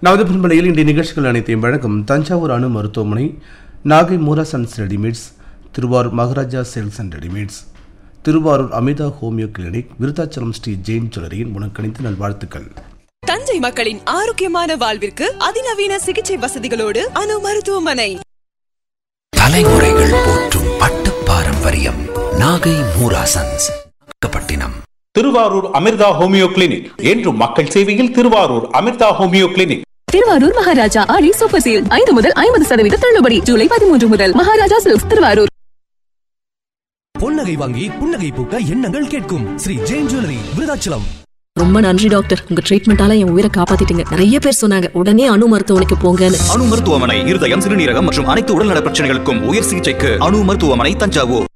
நமது பின்பலையில் இன்றைய நிகழ்ச்சிகள் அனைத்தையும் வழங்கும் தஞ்சாவூர் அணு மருத்துவமனை நாகை மூராசன்ஸ் readymades Thiruvarur Maharaja sales and readymades Thiruvarur Amitha homeo clinic Virudhachalam Shri Jain ஜுவல்லரியின் உனக்கணித்து நல்வாழ்த்துக்கள் தஞ்சை மக்களின் ஆரோக்கியமான வாழ்விற்கு அதிநவீன சிகிச்சை வசதிகளோடு அணு மருத்துவமனை தலைமுறைகள் போற்றும் பட்டு பாரம்பரியம் நாகை மூராசன்ஸ் நாகப்பட்டினம் திருவாரூர் அமிர்தா ஹோமியோ கிளினிக் என்றும் மக்கள் சேவையில் Thiruvarur Amirtha homeo clinic Thiruvarur Maharaja Aadi super sale ஐந்து முதல் ஐம்பது சதவீத தள்ளுபடி ஜூலை பதிமூன்று முதல் மகாராஜா சில்க்ஸ் திருவாரூர் பொன்னகை வாங்கி புன்னகை பூக்க எண்ணங்கள் கேட்கும் ஸ்ரீ ஜெயின் ஜுவல்லரி விருதாச்சலம் ரொம்ப நன்றி டாக்டர் உங்க ட்ரீட்மெண்டால என் உயிரை காப்பாத்திட்டீங்க நிறைய பேர் சொன்னாங்க உடனே அணு மருத்துவமனைக்கு போங்கன்னு அணு மருத்துவமனை இருதயம் சிறுநீரகம் மற்றும் அனைத்து உடல்நல பிரச்சனைகளுக்கும் உயர் சிகிச்சைக்கு அணு மருத்துவமனை தஞ்சாவூர்